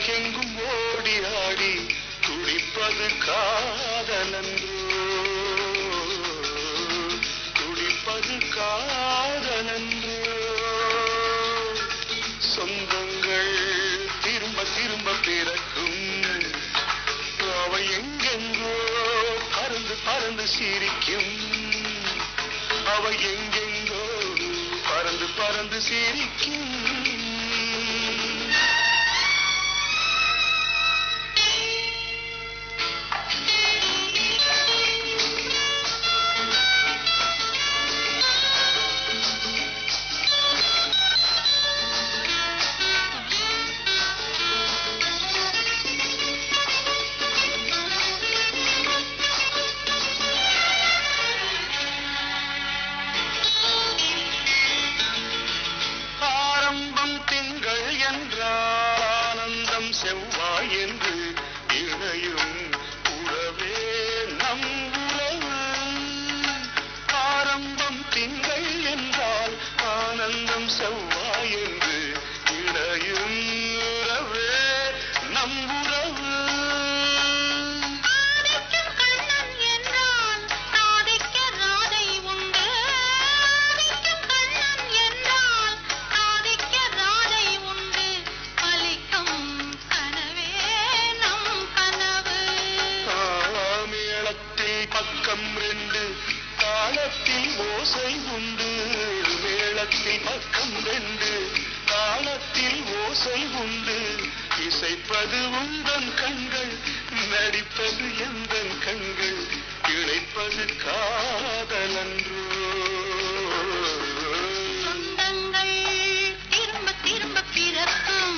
திக்கெங்கும் ஓடி ஆடி துடிப்பது காதலன்றோ துடிப்பது காதலன்றோ சொந்தங்கள் திரும்ப திரும்ப பிறக்கும் அவை எங்கெங்கோ பறந்து பறந்து சிரிக்கும் அவை எங்கெங்கோ பறந்து பறந்து சிரிக்கும் ஆரம்பம் திங்கள் என்றால் ஆனந்தம் செவ்வாய் என்று இணையும் உறவே நம் உறவு ஆரம்பம் திங்கள் என்றால் ஆனந்தம் செவ்வாய் என்று இணையும் உறவே நம் உறவு ஆதிக்கும் கண்ணன் என்றால் சாதிக்க ராதை உண்டு ஆதிக்கும் கண்ணன் என்றால் சாதிக்க ராதை உண்டு பலிக்கும் கனவே நம் கனவு மேளத்தில் பக்கம் ரெண்டு தாளத்தில் ஓசை உண்டு மேளத்தில் பக்கம் ரெண்டு தாளத்தில் ஓசை உண்டு இசைப்பது உந்தன் கண்கள் நடிப்பது எந்தன் கண்கள் இழைப்பது காதலன்றோ சொந்தங்கள் திரும்ப திரும்ப பிறக்கும்